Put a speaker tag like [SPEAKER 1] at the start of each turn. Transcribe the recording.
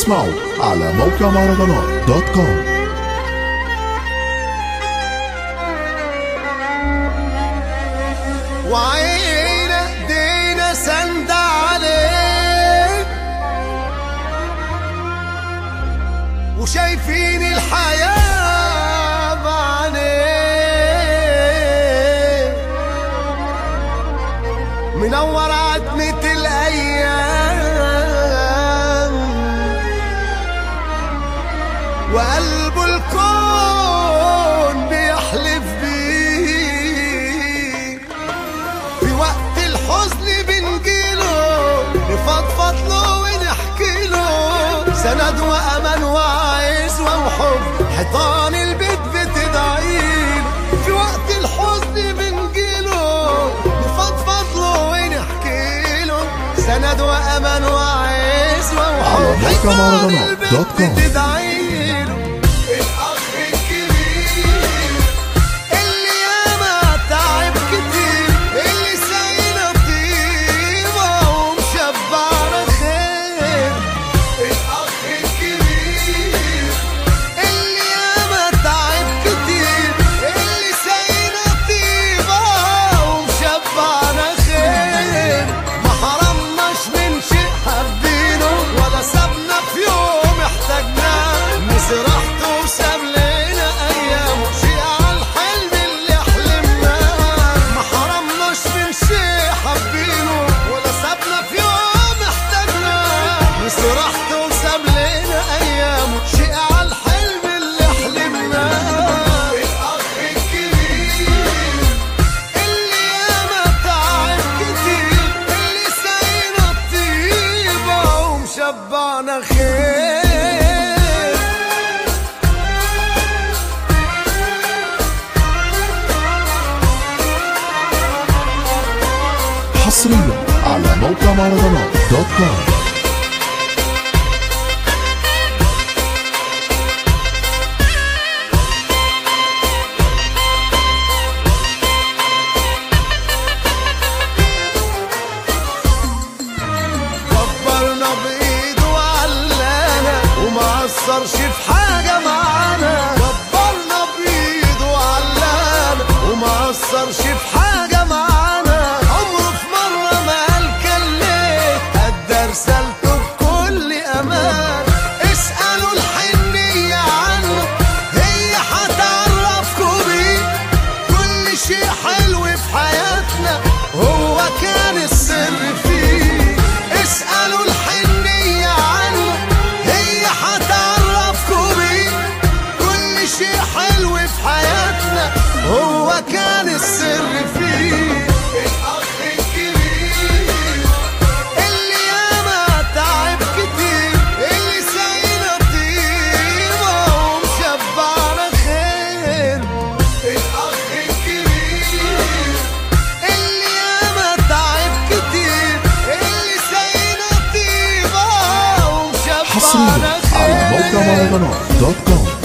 [SPEAKER 1] تسمعوا على موقع مهرجانات دوت كوم
[SPEAKER 2] وعينا ايدينا سند عليك وشايفين الحياة بعينيك منور عتمة الأيام وقلبه الكون بيحلف بيه في وقت الحزن بنجيله نفضفض له ونحكي له سند وامان وعزوه وحب حيطان البيت بتدعيله في وقت الحزن بنجيله نفضفض له ونحكي له سند وامان وعزوه
[SPEAKER 1] على
[SPEAKER 2] وحب
[SPEAKER 1] موقع
[SPEAKER 2] حيطان
[SPEAKER 1] مهرجانات
[SPEAKER 2] البيت
[SPEAKER 1] دوت كوم.
[SPEAKER 2] بتدعيله الاخ الكبير اللي ياما تعب كتير اللي ساينا طيبة ومشبعنا خير الأخ الكبير اللي ياما تعب كتير اللي ساينا طيبة ومشبعنا خير ما حرمناش من شيء حبينه ولا سابنا في يوم احتاجناه مسرحته وساب لنا ايامه شيء على الحلم اللي حلمناه ما حرمناش من شيء حبينه ولا سابنا في يوم احتاجناه مسرحته وساب لنا ايامه شيء على الحلم اللي حلمناه الاخ الكبير اللي ياما تعب كتير اللي ساينا الطيبة ومشبعنا خير
[SPEAKER 1] حصريا على موقع مهرجانات دوت كوم
[SPEAKER 2] كبرنا بايده وعلانا وما اثرش في حاجه معانا كبرنا بايده وعلانا وما اثرش في حاجه معانا عمره في مره ما قال كليت ادى رسالته بكل امان اسالوا الحنيه عنه هي هتعرفكوا بيه كل شيء حلو في حياتنا هو كان السر فيه اسألوا الحنية عنه هي هتعرفكوا بيه كل شيء حلو في حياتنا هو كان السر فيه الأخ الكبير اللي ياما تعب كتير اللي ساينا طيبة ومشبعنا خير الأخ الكبير اللي ياما تعب كتير اللي ساينا طيبة
[SPEAKER 1] حصريا
[SPEAKER 2] ومشبعنا
[SPEAKER 1] على موقع
[SPEAKER 2] خير
[SPEAKER 1] مهرجانات دوت كوم